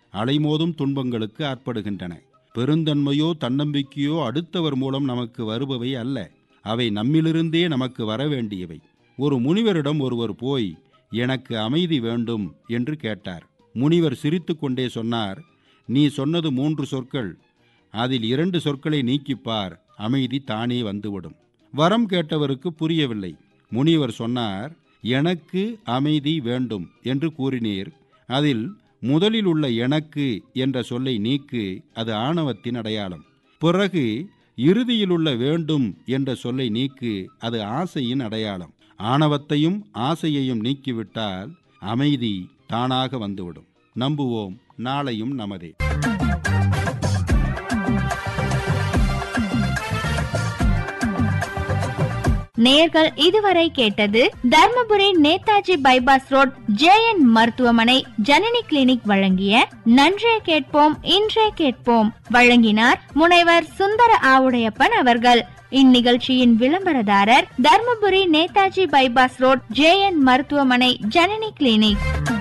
அலைமோதும் துன்பங்களுக்கு ஆட்படுகின்றன பெருந்தன்மையோ தன்னம்பிக்கையோ அடுத்தவர் மூலம் நமக்கு வருபவை அல்ல அவை நம்மிலிருந்தே நமக்கு வர வேண்டியவை ஒரு முனிவரிடம் ஒருவர் போய் எனக்கு அமைதி வேண்டும் என்று கேட்டார் முனிவர் சிரித்துக்கொண்டே சொன்னார் நீ சொன்னது மூன்று சொற்கள் அதில் இரண்டு சொற்களை நீக்கிப்பார் அமைதி தானே வந்துவிடும் வரம் கேட்டவருக்கு புரியவில்லை முனிவர் சொன்னார் எனக்கு அமைதி வேண்டும் என்று கூறினீர் அதில் முதலில் உள்ள எனக்கு என்ற சொல்லை நீக்கு அது ஆணவத்தின் அடையாளம் பிறகு இறுதியில் உள்ள வேண்டும் என்ற சொல்லை நீக்கு அது ஆசையின் அடையாளம் ஆணவத்தையும் ஆசையையும் நீக்கிவிட்டால் அமைதி தானாக வந்துவிடும் நம்புவோம் நாளையும் நமதே நேர்கள் இதுவரை கேட்டது Dharmapuri Netaji bypass road J N மருத்துவமனை ஜனனி கிளினிக் வழங்கிய நன்றே கேட்போம் இன்றே கேட்போம் வழங்கினார் முனைவர் சுந்தர ஆவுடையப்பன் அவர்கள் இந்நிகழ்ச்சியின் விளம்பரதாரர் Dharmapuri Netaji bypass road J N மருத்துவமனை ஜனனி கிளினிக்